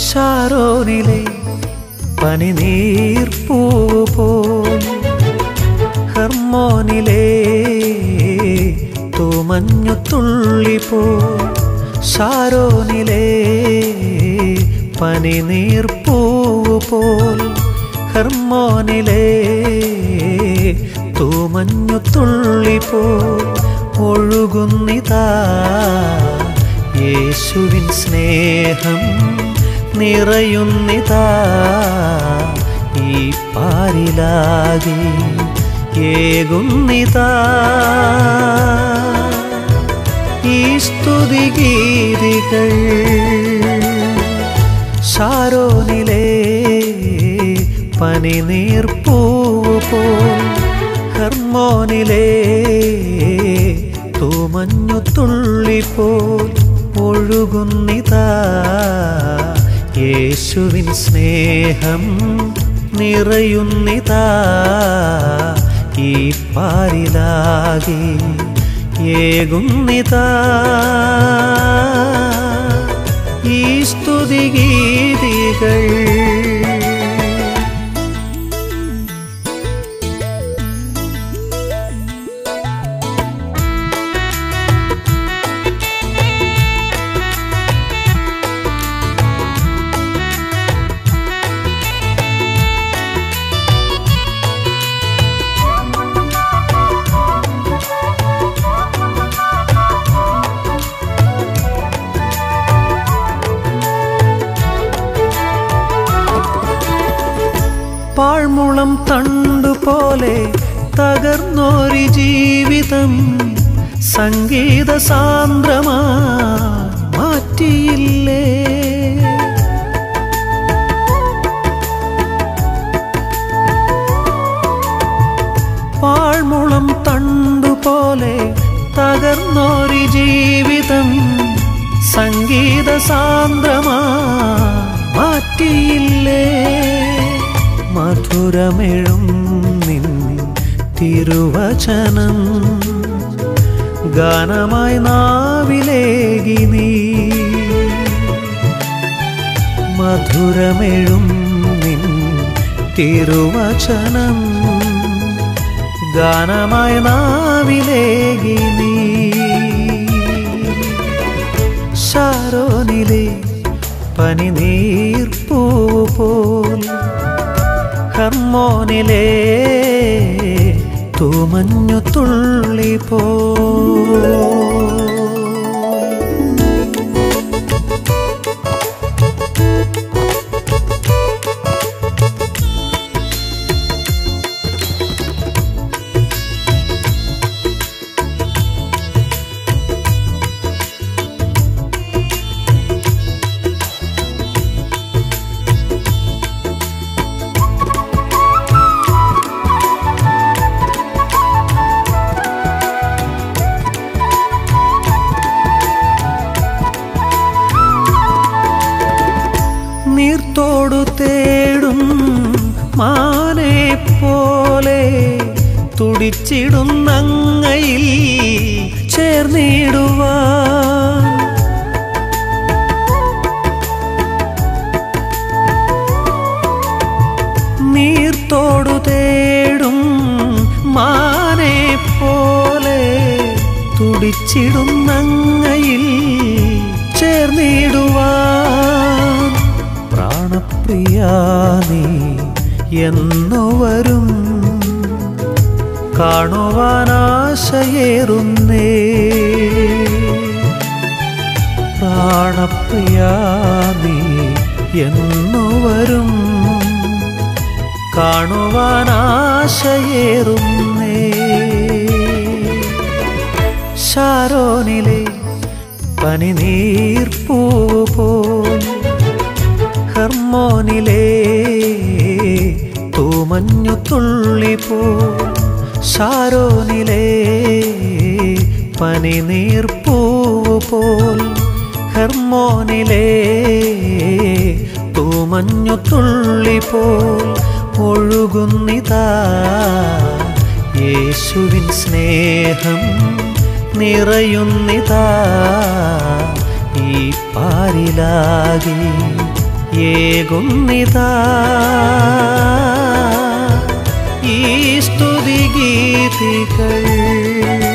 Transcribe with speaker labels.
Speaker 1: ഷാരോനിലെ പനിനീർപ്പൂവ് പോൽ ഹർമോനിലെ തൂമഞ്ഞു തുള്ളി പോൽ ഷാരോനിലെ പനിനീർപ്പൂവ് പോൽ ഹർമോനിലെ തൂമഞ്ഞു തുള്ളി പോൽ ഒഴുകുന്നിതാ യേശുവിൻ സ്നേഹം നിറയുന്നിതാ ഈ പാരിലാകെ ഏകുന്നിതാ ഈ സ്തുതി ഗീതികൾ ഷാരോനിലെ പനിനീർപ്പൂവ് പോൽ ഹർമോനിലെ തൂമഞ്ഞു തുള്ളി പോൽ ഒഴുകുന്നിതാ യേശുവിൻ സ്നേഹം നിറയുന്നിതാ ഈ പാരിലാകെ ഏകുന്നിതാ ഈ സ്തുതി ഗീതികൾ പാഴ്മുളം തണ്ടുപോലെ തകർന്നൊരു ജീവിതം സംഗീത സാന്ദ്രമാ മാറ്റിയില്ലേ പാഴ്മുളം തണ്ടുപോലെ തകർന്നൊരു ജീവിതം സംഗീത സാന്ദ്രമാ മാറ്റിയില്ലേ മധുരമെഴും നിൻ തിരുവചനം ഗാനമായി നാവിലേകി നീ മധുരമെഴും നിൻ തിരുവചനം ഗാനമായി നാവിലേകി നീ ഷാരോനിലെ പനിനീർപ്പൂ പോൽ ഹർമോനിലെ തൂമഞ്ഞു തുള്ളി പോ നീർത്തോടു തേടും മാനെ പോലെ തുടിച്ചിടുന്നങ്ങയിൽ ചേർന്നിടുവാൻ നീർത്തോടു തേടും മാനെ പോലെ തുടിച്ചിടുന്നങ്ങയിൽ ചേർന്നിടുവാൻ പ്രാണപ്രിയ നീ എന്നു വരും കാണുവാനാശയേറുന്നേ പ്രാണപ്രിയ നീ എന്നു വരും കാണുവാനാശയേറുന്നേ ഷാരോനിലെ പനിനീർപ്പൂവ് പോൽ ഹർമോനിലെ തൂമഞ്ഞു തുള്ളി പോൽ ഷാരോനിലെ പനിനീർപ്പൂവ് പോൽ ഹർമോനിലെ തൂമഞ്ഞു തുള്ളി പോൽ ഒഴുകുന്നിതാ യേശുവിൻ സ്നേഹം നിറയുന്നിതാ ഈ പാരിലാകെ ഏകുന്നിതാ ഈ സ്തുതിഗീതികൾ